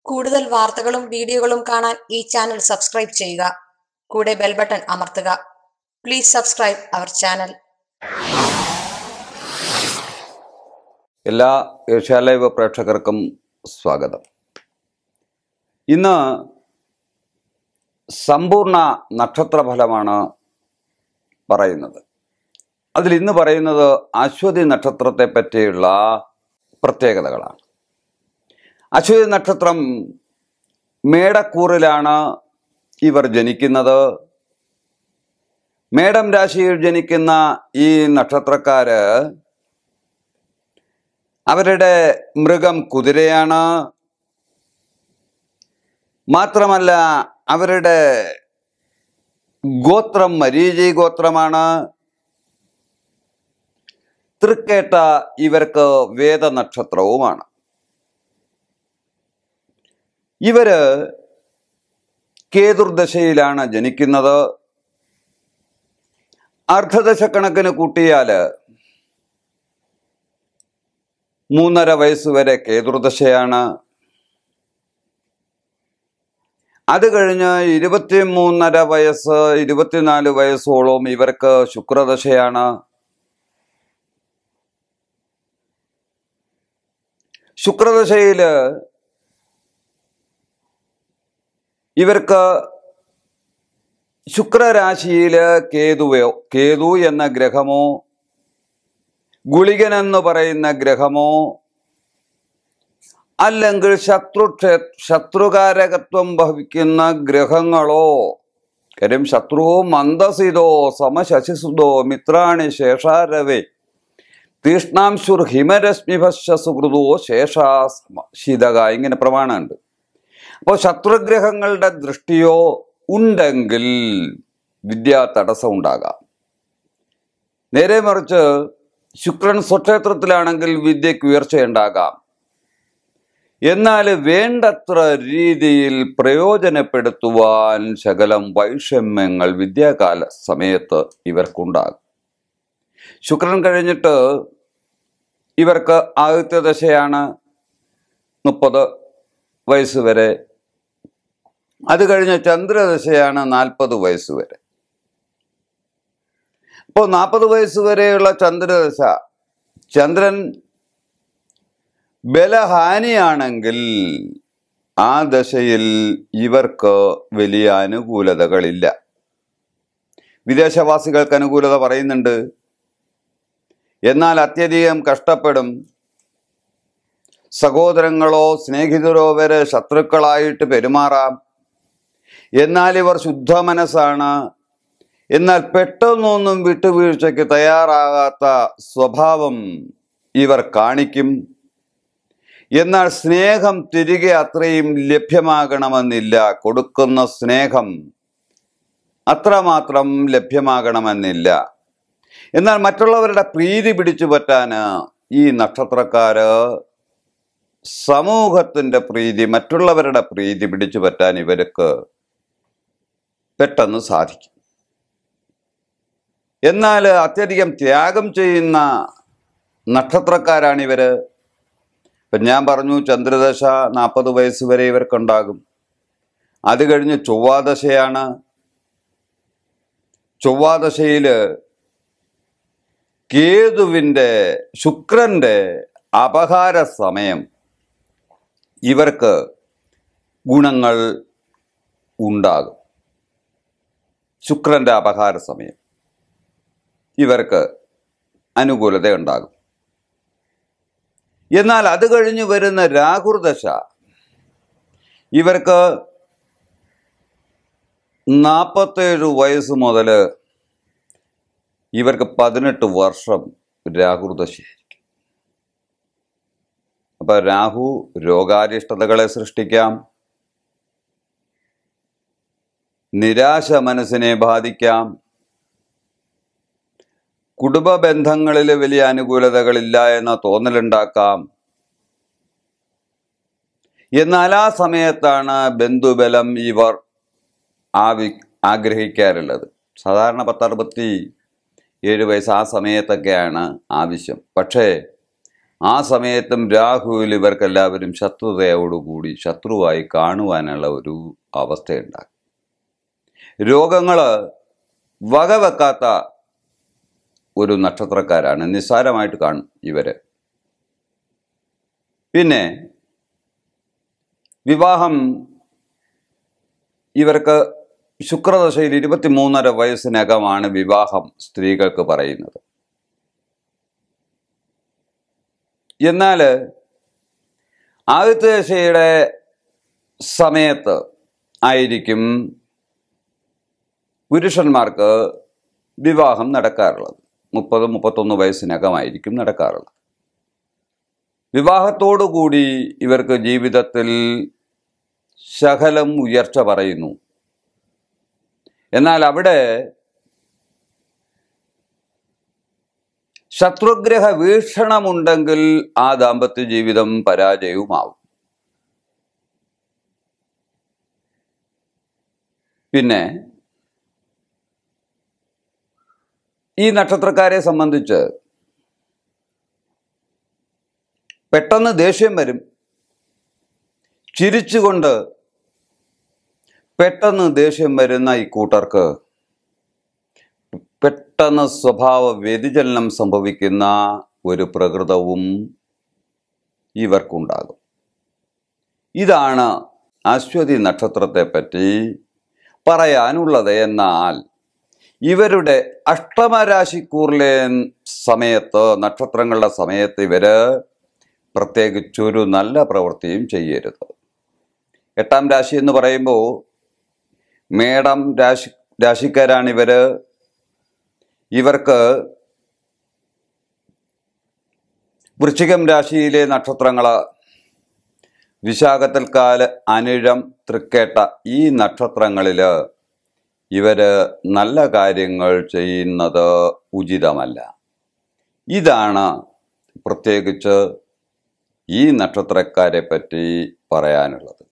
കൂടുതൽ വാർത്തകളും വീഡിയോകളും കാണാൻ ഈ ചാനൽ സബ്സ്ക്രൈബ് ചെയ്യുക കൂടെ ബെൽ ബട്ടൺ അമർത്തുക പ്ലീസ് സബ്സ്ക്രൈബ് അവർ ചാനൽ എല്ലാ ഏഷ്യാലൈവ് പ്രേക്ഷകർക്കും സ്വാഗതം ഇന്ന് സമ്പൂർണ്ണ നക്ഷത്രഫലമാണ് പറയുന്നത് അതിൽ ഇന്ന് പറയുന്നത് അശ്വതി നക്ഷത്രത്തെ പറ്റിയുള്ള പ്രത്യേകതകളാണ് അശ്വതി നക്ഷത്രം മേടക്കൂറിലാണ് ഇവർ ജനിക്കുന്നത് മേടം രാശിയിൽ ജനിക്കുന്ന ഈ നക്ഷത്രക്കാര് അവരുടെ മൃഗം കുതിരയാണ് മാത്രമല്ല അവരുടെ ഗോത്രം മരീചി ഗോത്രമാണ് തൃക്കേട്ട ഇവർക്ക് വേദനക്ഷത്രവുമാണ് ഇവര് കേതുർദശയിലാണ് ജനിക്കുന്നത് അർദ്ധദശക്കണക്കിന് കൂട്ടിയാല് മൂന്നര വയസ്സുവരെ കേതുർദശയാണ് അത് കഴിഞ്ഞ് ഇരുപത്തി മൂന്നര വയസ്സ് ഇരുപത്തിനാല് വയസ്സോളം ഇവർക്ക് ശുക്രദശയാണ് ശുക്രദശയില് ഇവർക്ക് ശുക്രരാശിയില് കേതുവോ കേതു എന്ന ഗ്രഹമോ ഗുളികൻ എന്ന് പറയുന്ന ഗ്രഹമോ അല്ലെങ്കിൽ ശത്രു ശത്രുകാരകത്വം ഭവിക്കുന്ന ഗ്രഹങ്ങളോ കാര്യം ശത്രുവോ മന്ദസിതോ സമശശിസുതോ മിത്രാണി ശേഷാരവേ തീഷ്ണാംശുർ ഹിമരശ്മിഭശ സുഹൃതോ ശേഷാ ശീതക ഇങ്ങനെ പ്രമാണമുണ്ട് അപ്പോൾ ശത്രുഗ്രഹങ്ങളുടെ ദൃഷ്ടിയോ ഉണ്ടെങ്കിൽ വിദ്യാ തടസ്സം ഉണ്ടാകാം നേരെ മറിച്ച് ശുക്രൻ സ്വക്ഷേത്രത്തിലാണെങ്കിൽ വിദ്യയ്ക്ക് ഉയർച്ചയുണ്ടാകാം എന്നാൽ വേണ്ടത്ര രീതിയിൽ പ്രയോജനപ്പെടുത്തുവാൻ ശകലം വൈഷമ്യങ്ങൾ വിദ്യാകാല സമയത്ത് ഇവർക്കുണ്ടാകും ശുക്രൻ കഴിഞ്ഞിട്ട് ഇവർക്ക് ആദിത്യ ദശയാണ് മുപ്പത് വയസ്സ് വരെ അത് കഴിഞ്ഞ് ചന്ദ്രദശയാണ് നാൽപ്പത് വയസ്സ് വരെ ഇപ്പോൾ നാൽപ്പത് വയസ്സ് വരെയുള്ള ചന്ദ്രദശ ചന്ദ്രൻ ബലഹാനിയാണെങ്കിൽ ആ ദശയിൽ ഇവർക്ക് വലിയ അനുകൂലതകളില്ല വിദേശവാസികൾക്ക് അനുകൂലത പറയുന്നുണ്ട് എന്നാൽ അത്യധികം കഷ്ടപ്പെടും സഹോദരങ്ങളോ സ്നേഹിതരോ വരെ ശത്രുക്കളായിട്ട് പെരുമാറാം എന്നാൽ ഇവർ ശുദ്ധ മനസ്സാണ് എന്നാൽ പെട്ടെന്നൊന്നും വിട്ടുവീഴ്ചയ്ക്ക് തയ്യാറാകാത്ത സ്വഭാവം ഇവർ കാണിക്കും എന്നാൽ സ്നേഹം തിരികെ അത്രയും ലഭ്യമാകണമെന്നില്ല കൊടുക്കുന്ന സ്നേഹം അത്രമാത്രം ലഭ്യമാകണമെന്നില്ല എന്നാൽ മറ്റുള്ളവരുടെ പ്രീതി പിടിച്ചു പറ്റാന് ഈ നക്ഷത്രക്കാര് സമൂഹത്തിന്റെ പ്രീതി മറ്റുള്ളവരുടെ പ്രീതി പിടിച്ചു പറ്റാൻ ഇവർക്ക് പെട്ടെന്ന് സാധിക്കും എന്നാൽ അത്യധികം ത്യാഗം ചെയ്യുന്ന നക്ഷത്രക്കാരാണ് ഇവര് ഇപ്പം ഞാൻ പറഞ്ഞു ചന്ദ്രദശ നാൽപ്പത് വയസ്സ് വരെ ഇവർക്കുണ്ടാകും അത് കഴിഞ്ഞ് ചൊവ്വാദശയാണ് ചൊവ്വാദശയില് കേതുവിൻ്റെ ശുക്രന്റെ അപഹാര സമയം ഇവർക്ക് ഗുണങ്ങൾ ഉണ്ടാകും ശുക്രന്റെ അപഹാര സമയം ഇവർക്ക് അനുകൂലത ഉണ്ടാകും എന്നാൽ അത് കഴിഞ്ഞ് വരുന്ന രാഹുർദശ ഇവർക്ക് നാൽപ്പത്തേഴ് വയസ്സ് മുതൽ ഇവർക്ക് പതിനെട്ട് വർഷം രാഹുർദശയായിരിക്കും അപ്പൊ രാഹു രോഗാരിഷ്ടതകളെ സൃഷ്ടിക്കാം നിരാശ മനസ്സിനെ ബാധിക്കാം കുടുംബ ബന്ധങ്ങളിൽ വലിയ അനുകൂലതകളില്ല എന്ന തോന്നലുണ്ടാക്കാം എന്നാൽ ആ സമയത്താണ് ബന്ധുബലം ഇവർ ആവി ആഗ്രഹിക്കാറുള്ളത് സാധാരണ പത്തറുപത്തി ഏഴ് വയസ്സ് ആ സമയത്തൊക്കെയാണ് ആവശ്യം പക്ഷേ ആ സമയത്തും രാഹുവിൽ ഇവർക്കെല്ലാവരും ശത്രുതയോടുകൂടി ശത്രുവായി കാണുവാനുള്ള ഒരു അവസ്ഥയുണ്ടാകും രോഗങ്ങൾ വകവെക്കാത്ത ഒരു നക്ഷത്രക്കാരാണ് നിസ്സാരമായിട്ട് കാണും ഇവര് പിന്നെ വിവാഹം ഇവർക്ക് ശുക്രദശയിൽ ഇരുപത്തിമൂന്നര വയസ്സിനകമാണ് വിവാഹം സ്ത്രീകൾക്ക് പറയുന്നത് എന്നാൽ ആദിത്യ ദശയുടെ സമയത്ത് ആയിരിക്കും പുരുഷന്മാർക്ക് വിവാഹം നടക്കാറുള്ളത് മുപ്പത് മുപ്പത്തൊന്ന് വയസ്സിനകമായിരിക്കും നടക്കാറുള്ളത് വിവാഹത്തോടുകൂടി ഇവർക്ക് ജീവിതത്തിൽ ശകലം ഉയർച്ച പറയുന്നു എന്നാൽ അവിടെ ശത്രുഗ്രഹ വീക്ഷണമുണ്ടെങ്കിൽ ആ ദാമ്പത്യ ജീവിതം പരാജയവുമാവും പിന്നെ ഈ നക്ഷത്രക്കാരെ സംബന്ധിച്ച് പെട്ടെന്ന് ദേഷ്യം വരും ചിരിച്ചുകൊണ്ട് പെട്ടെന്ന് ദേഷ്യം വരുന്ന ഈ കൂട്ടർക്ക് പെട്ടെന്ന് സ്വഭാവ വ്യതിചലനം സംഭവിക്കുന്ന ഒരു പ്രകൃതവും ഇവർക്കുണ്ടാകും ഇതാണ് അശ്വതി നക്ഷത്രത്തെ പറ്റി പറയാനുള്ളത് എന്നാൽ ഇവരുടെ അഷ്ടമരാശിക്കൂറിലെ സമയത്ത് നക്ഷത്രങ്ങളുടെ സമയത്ത് ഇവര് പ്രത്യേകിച്ചൊരു നല്ല പ്രവൃത്തിയും ചെയ്യരുത് എട്ടാം രാശി എന്ന് പറയുമ്പോൾ മേടം രാശി രാശിക്കാരാണ് ഇവര് ഇവർക്ക് വൃശ്ചികം രാശിയിലെ നക്ഷത്രങ്ങൾ വിശാഖത്തിൽക്കാല് അനിഴം തൃക്കേട്ട ഈ നക്ഷത്രങ്ങളിൽ ഇവര് നല്ല കാര്യങ്ങൾ ചെയ്യുന്നത് ഉചിതമല്ല ഇതാണ് പ്രത്യേകിച്ച് ഈ നക്ഷത്രക്കാരെ പറ്റി പറയാനുള്ളത്